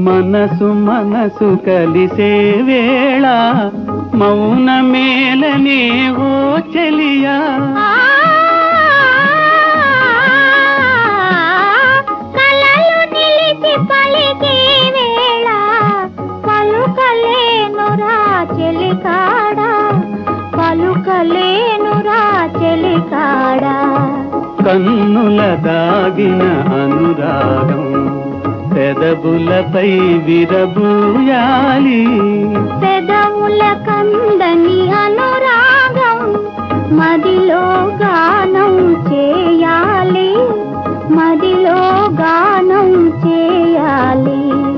మనసు మనసు కలిసే వేళ మౌన మేలనే ఓ చెలియా కలలు నిలిచి పలికే వేళ పలుకలేనురా చెలికాడా పలుకలేనురా చెలికాడా కన్నుల దాగిన అనురాగం పెదవులపై విరబూయాలి పెదవుల కందని అనురాగం మదిలో గానం చేయాలి మదిలో గానం చేయాలి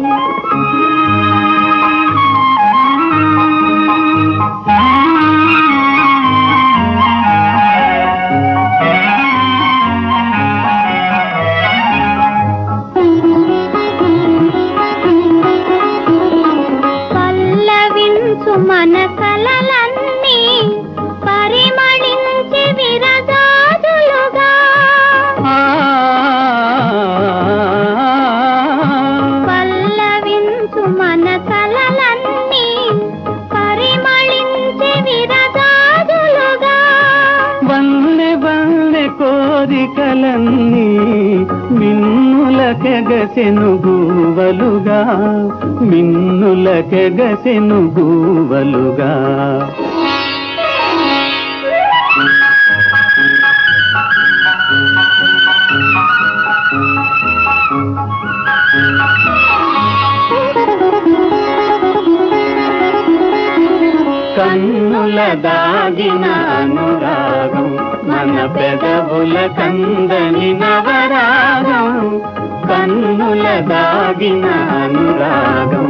పల్లవించు మన కలలన్నీ పరిమళించి విరజాజులుగా ఆ, పల్లవించు మన కలలన్నీ పరిమళించి విరజాజులుగా వన్నె వన్నె కోరికలన్నీ మిన్నులకెగసెను గూవలుగా మిన్నులకెగసెను గూవలుగా కన్నుల దాగిన అనురాగం మన పెదవుల కందని నవరాగం కన్నుల దాగిన అనురాగం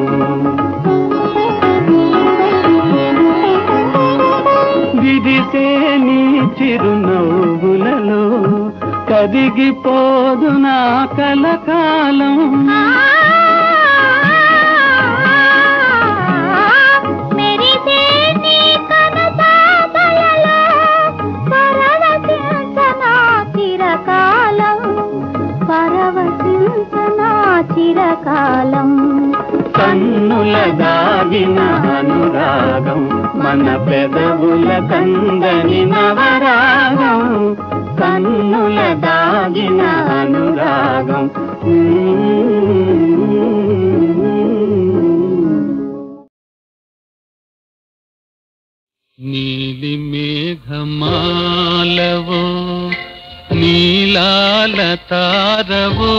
విరిసే నీ చిరునవ్వులలో కదిగిపోదు నా కలకాలం మెరిసే నీ కనుపాపలలో పరవశించనా చిరకాలం పరవశించనా చిరకాలం కన్నుల దాగిన అనురాగం మన పెదవుల కందని నవరాగం కన్నుల దాగిన అనురాగం నీలి మేఘమాలవో నీలాల తారవో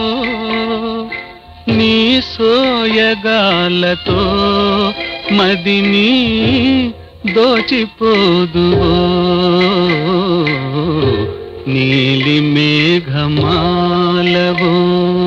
నీ సోయగాలతో మదిని దోచిపోదువో నీలి మేఘమాలవో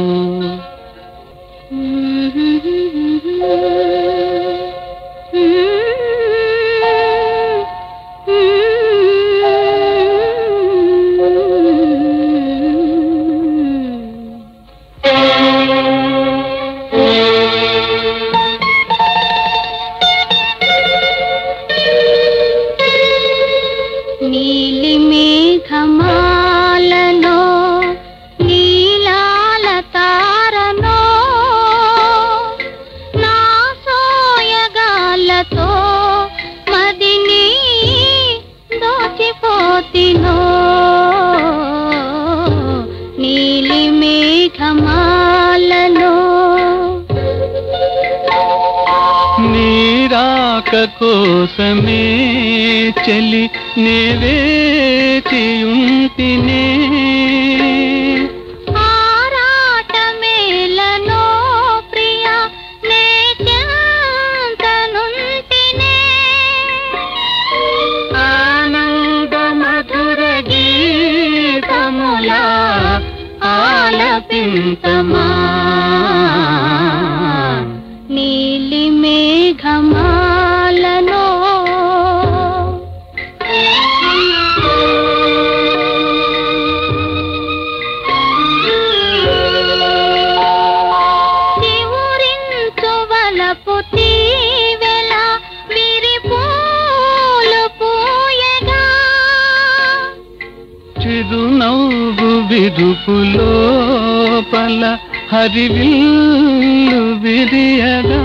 నీలి మేఘమాలలో నీలాల తారనో నా సోయగాలతో మదిని దోచిపోతినో నీలి మేఘమాలలో నీరాక కోసమే చెలి నేవేచియుంటినే ఆరాట మేలనో ప్రియ నే చెంతనుంటినే ఆనంద మధుర గీతములా ఆలపింతమా నీలి మేఘమాలను చివురించు వలపు తీవెల విరిపూలు పూయగా చిరునవ్వు విరుపు లోపల హరివిల్లు విరియగా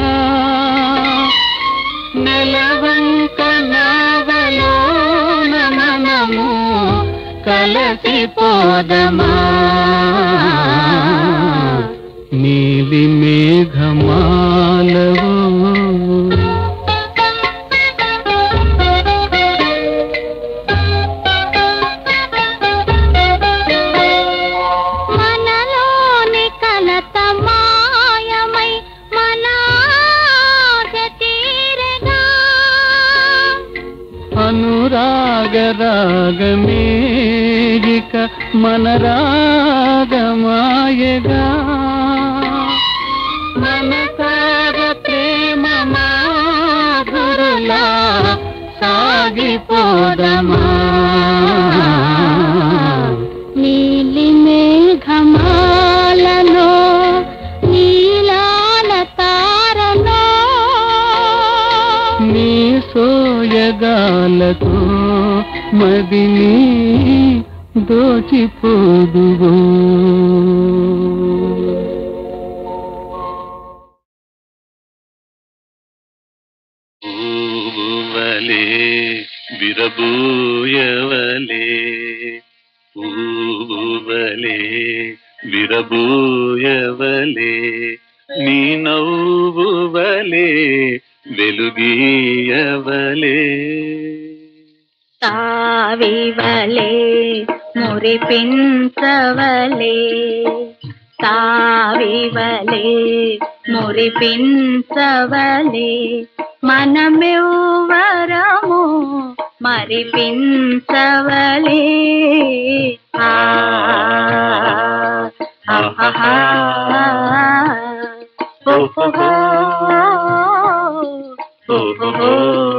నెలవంక నావలోన మనము కలసిపోదమా నీలి మేఘమాలవో మనలోని కలత మాయమై మన ఆశ తీరగా అనురాగ రాగమేగిక మన రాగమాయగా మనసాగ ప్రేమ మాధురులా సాగిపోదమా నీలి మేఘమాలలో నీలాల తారలో నీ సోయగాలతో మదిని దోచిపోదువో పూవలే విరబూయవలే పూవలే విరబూయవలే నీ నవ్వువలే వెలుగీయవలే తావివలే మురిపించవలే తావివలే మురిపించవలే మనమెవ్వరము మరిపించవలే ఆ ఆహాహా. ఓహోహో. ఓహోహో.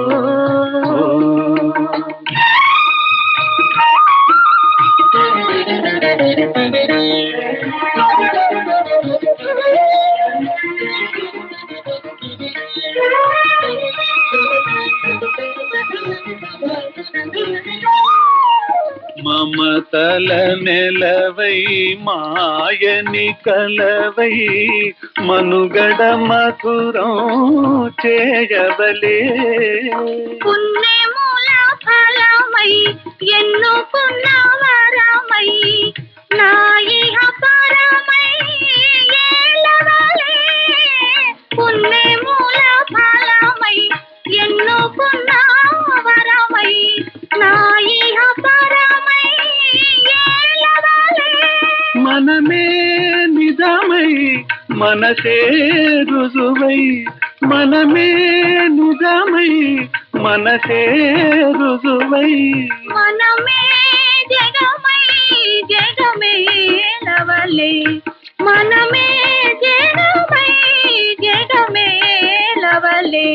మమతల నెలవై మాయని కలవై మనుగడ మధురం చేయవలే పుణ్యముల ఫలమై ఎన్నుకున్న వరమై నా ఇహ పరమై ఏలవలే పుణ్యముల ఫలమై ఎన్నుకున్న వరమై నా ఇహ పరమై ఏలవలే మనమే నిజమై మనసే రుజువై మనమే నిజమై మనసే రుజువై మనమే జగమై జగమే లవలే మనమే జగమై జగమే లవలే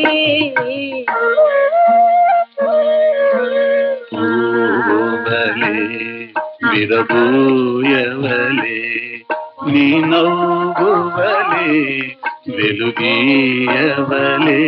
పూవలే విరబూయవలే నీ నవ్వువలే వెలుగీయవలే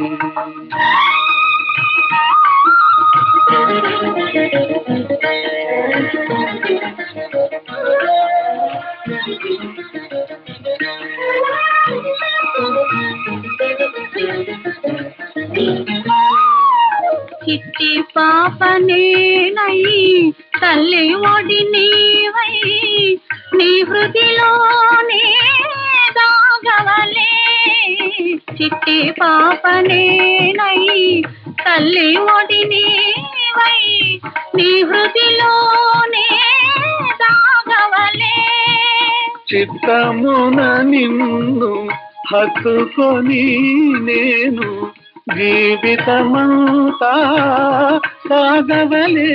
చిట్టి పాపనేనై తల్లి ఒడి నీవై నీ హృదిలోనే దాగవలే చిట్టి పాపనేనై తల్లి ఒడి నీవై నీ హృదిలోనే దాగవలే చిత్తమున నిన్ను హత్తుకొని నేను జీవితమంతా సాగవలే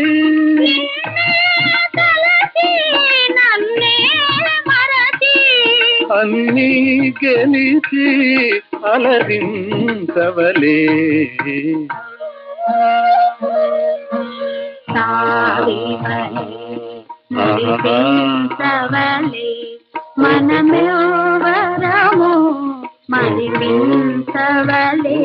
తలచి నన్నే మరచి అన్నీ గెలిచి అలరించవలే మరిపించవలే మనమెవరము మరిపించవలే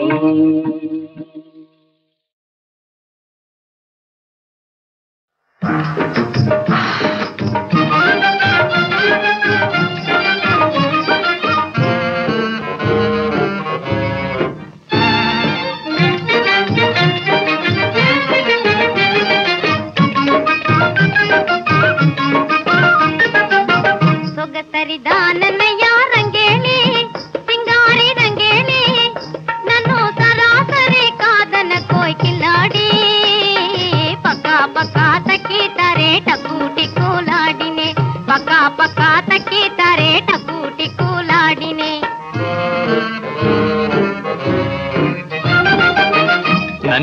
ఆ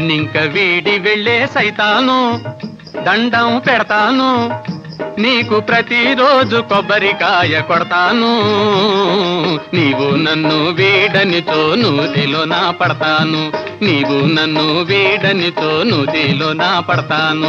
నన్నింక వీడి వెళ్ళే సైతాను దండం పెడతాను నీకు ప్రతిరోజు కొబ్బరికాయ కొడతాను నీవు నన్ను వీడనితో నూతిలో నా పడతాను నీవు నన్ను వీడనితో నూతిలో నా పడతాను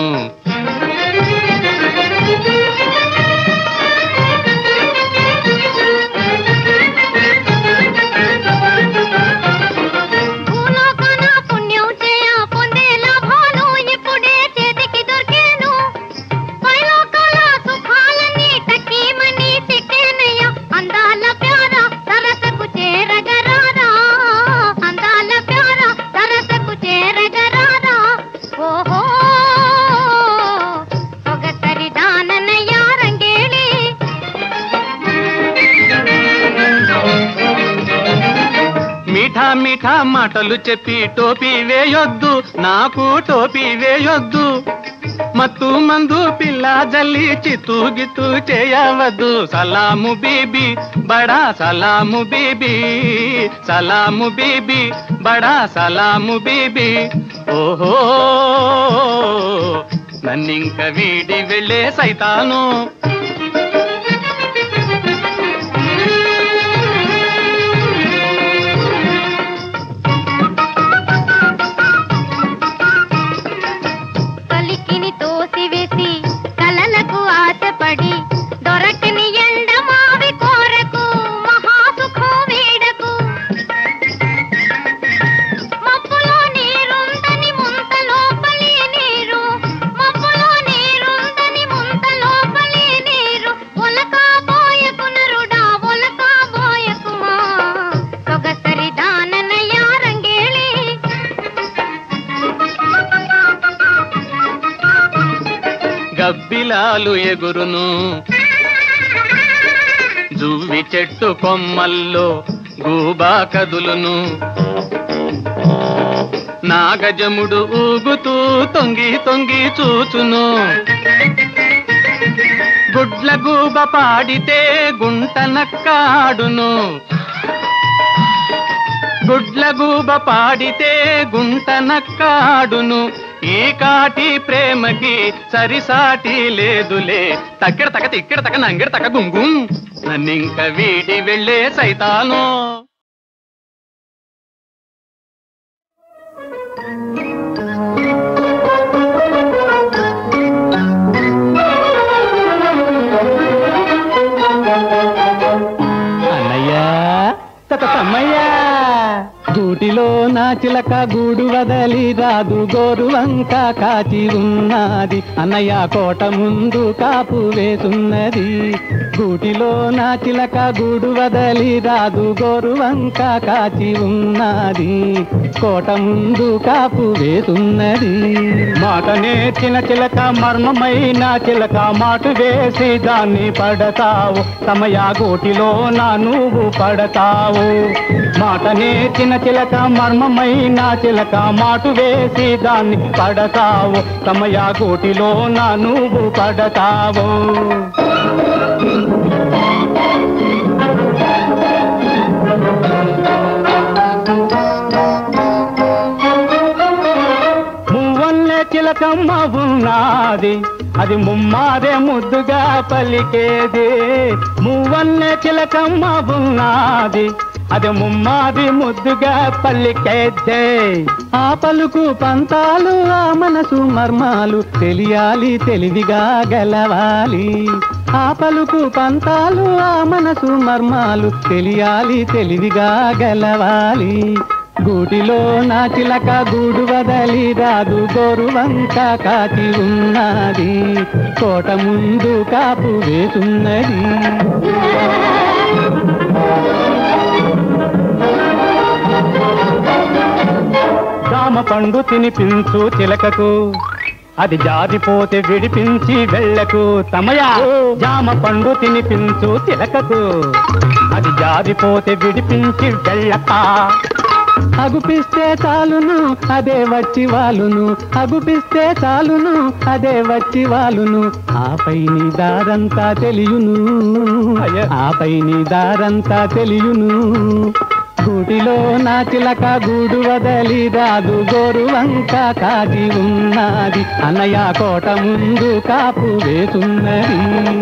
భూలోకాన పుణ్యం చేయ పొందే లాభాలు ఇప్పుడే చేతికి దొరికేను పైలోకాల సుఖాలన్నీ టక్కీమని చిక్కేనయ్యా అందాల ప్యార సరసకు చేరగరారా అందాల ప్యార సరసకు చేరగరారా ఓహో సొగసరి దాననయ్య రంగేళి మీఠా మీఠా మాటలు చెప్పి టోపీ వేయొద్దు నాకు టోపీ వేయొద్దు మత్తు మందు పిల్ల జల్లి చిత్తు గిత్తు చేయవద్దు సలాము బీబీ బడా సలాము బీబీ సలాము బీబీ బడా సలాము బీబీ ఓహో నన్నింక వీడి వెళ్ళే సైతాను కలికిని తోసివేసి కలలకు ఆశపడి దొరకని ఎండ మావి కోరకు మహాసుఖం వీడకు మబ్బులో నీరుందని ముంత లోపలి నీరు మబ్బులో నీరుందని ముంత లోపలి నీరు ఒలకా బోయకు నరుడా ఒలకా బోయకుమా సొగసరి దాననయ్య రంగేళి గబ్బిలాలు ఎగురును జువ్వి చెట్టు కొమ్మల్లో గూబా కదులును నాగజముడు ఊగుతూ తొంగి తొంగి చూచును గుడ్ల గూబ పాడితే గుంట నక్కాడును గుడ్ల గూబ పాడితే గుంట నక్కాడును ఈ కాటి ప్రేమకి సరిసాటి లేదులే తక్కిడ తక తిక్కిడ తక నంగిడ తక గుంగుం నన్నింక వీడి వెళ్ళే సైతాను అన్నయ్యా తమ్మయ్యా గూటిలో నా చిలక గూడు వదలి రాదు గోరు వంక కాచి ఉన్నది అన్నయ్య కోట ముందు కాపు వేసున్నది గూటిలో నా చిలక గూడు వదలి రాదు గోరు వంక కాచి ఉన్నది కోట ముందు కాపు వేసున్నది మాట నేర్చిన చిలక మర్మమైన చిలక మాటు వేసి దాన్ని పడతావు సమయ గోటిలో నా నువ్వు పడతావు మాట నేర్చిన చిలక మర్మమైన చిలక మాటు వేసి దాన్ని పడతావు సమయ గోటిలో నా నువ్వు పడతావు మువ్వల్లే చిలకమ్మ ఉన్నది అది ముమ్మారే ముద్దుగా పలికేది మువ్వల్లే చిలకమ్మ ఉన్నది అది ముమ్మాది ముద్దుగా పల్లికేద్దే ఆ పలుకు పంతాలు ఆ మనసు మర్మాలు తెలియాలి తెలివిగా గెలవాలి ఆ పలుకు పంతాలు ఆ మనసు మర్మాలు తెలియాలి తెలివిగా గెలవాలి గూటిలో నా చిలక గూడు వదలి రాదు గోరు వంక కాచి ఉన్నది కోట ముందు కాపు వేసున్నది జామ పండు తినిపించు చిలకకు అది జారిపోతే విడిపించి వెళ్ళకు తమయా జామ పండు తినిపించు చిలకకు అది జారిపోతే విడిపించి వెళ్ళక అగుపిస్తే చాలును అదే వచ్చి వాలును అగుపిస్తే చాలును అదే వచ్చి వాలును ఆపై నీ దారంతా తెలియును ఆపై నీ దారంతా తెలియును గూటిలో నా చిలక గూడు వదలి రాదు గోరు వంక కాచి ఉన్నది అన్నయ్య కోట ముందు కాపు వేసున్నది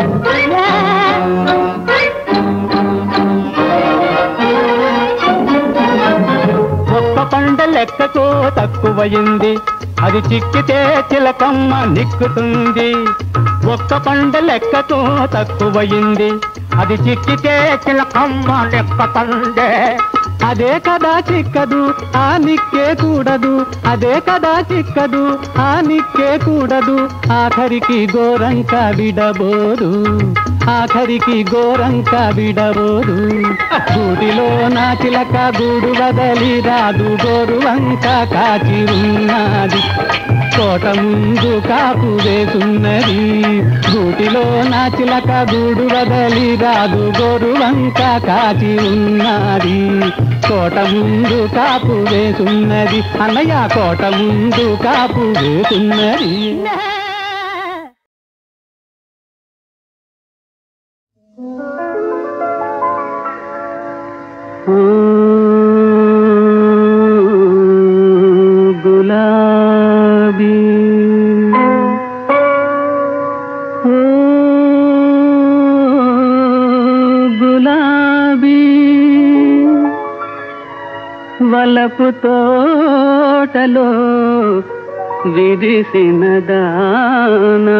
ఒక్క పంట లెక్కకు తక్కువయింది అది చిక్కితే చిలకమ్మ నిక్కుతుంది ఒక్క పంట లెక్కకు తక్కువయింది అది చిక్కితే చిలకమ్మ లెక్కతందే అదే కదా చిక్కదు ఆ నిక్కే కూడదు అదే కదా చిక్కదు ఆ నిక్కే కూడదు ఆఖరికి గోరంక విడబోదు ఆఖరికి గోరంక విడబోదు గూటిలో నా చిలక గూడు వదలి రాదు గోరు వంక కాచి ఉన్నది తోట ముందు కాపు వేసున్నది గూటిలో నా చిలక గూడు వదలి రాదు గోరు వంక కాచి ఉన్నది కోట ముందు కాపు వేసున్నది అన్నయ్య కోట ముందు కాపు వేసున్నది ఓ గులాబీ ఓ గులాబీ వలపు తోటలో విరిసిన దానా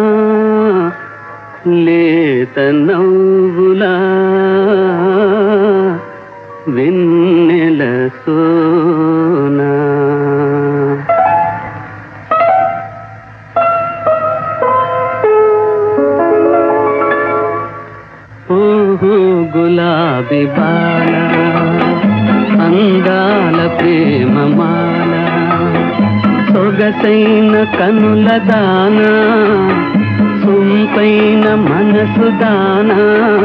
లేత నవ్వులా వెన్నెల సోనా ఓహో గులాబీ బాల అందాల ప్రేమ మాల సొగసైన కనుల దానా సొంపైన మనసు దానా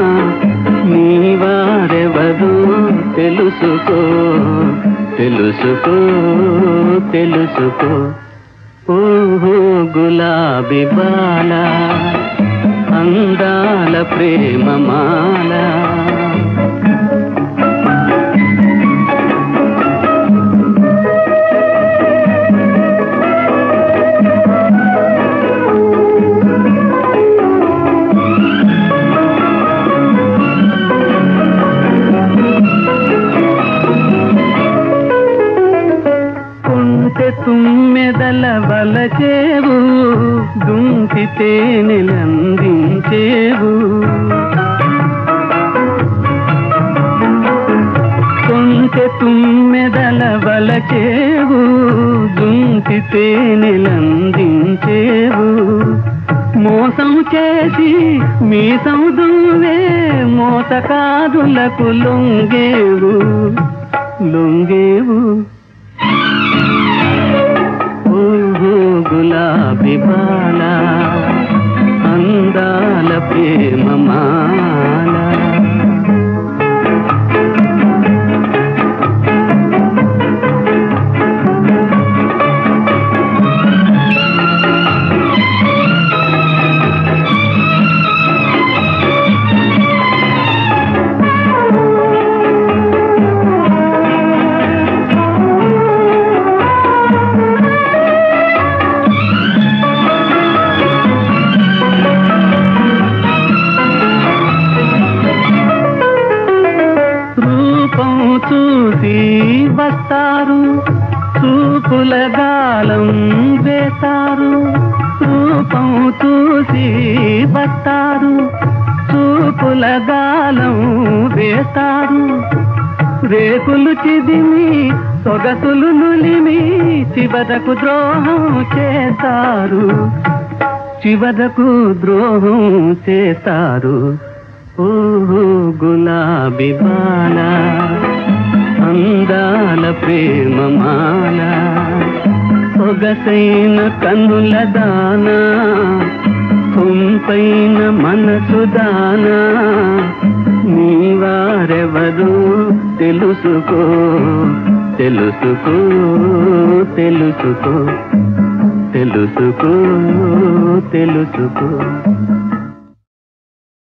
నీవారెవరు తెలుసుకో తెలుసుకో తెలుసుకో ఓహో గులాబీ బాల అందాల ప్రేమ మాల కుంటె తుమ్మెదల వలచేవు దుంకి తేనెలందించేవు కొంటె తుమ్మెదల వలచేవు దుంకి తేనెలందించేవు మోసం చేసి మీసం దువ్వే మోసకాదులకు లొంగేవు లొంగేవు ఓహో గులాబీ బాల అందాల ప్రేమ మాల రూపం చూసి వస్తారు చూపుల గాలం వేస్తారు రూపం చూసి వస్తారు చూపుల గాలం వేస్తారు రేకులు చిదిమి సొగసులు నులిమి చివరకు ద్రోహం చేస్తారు చివరకు ద్రోహం చేస్తారు ఓహో గులాబీ బాల అందాల ప్రేమ మాల సొగసైన కన్నుల దానా సొంపైన మనసు దానా నీవారెవరు తెలుసుకో తెలుసుకో తెలుసుకో తెలుసుకో తెలుసుకో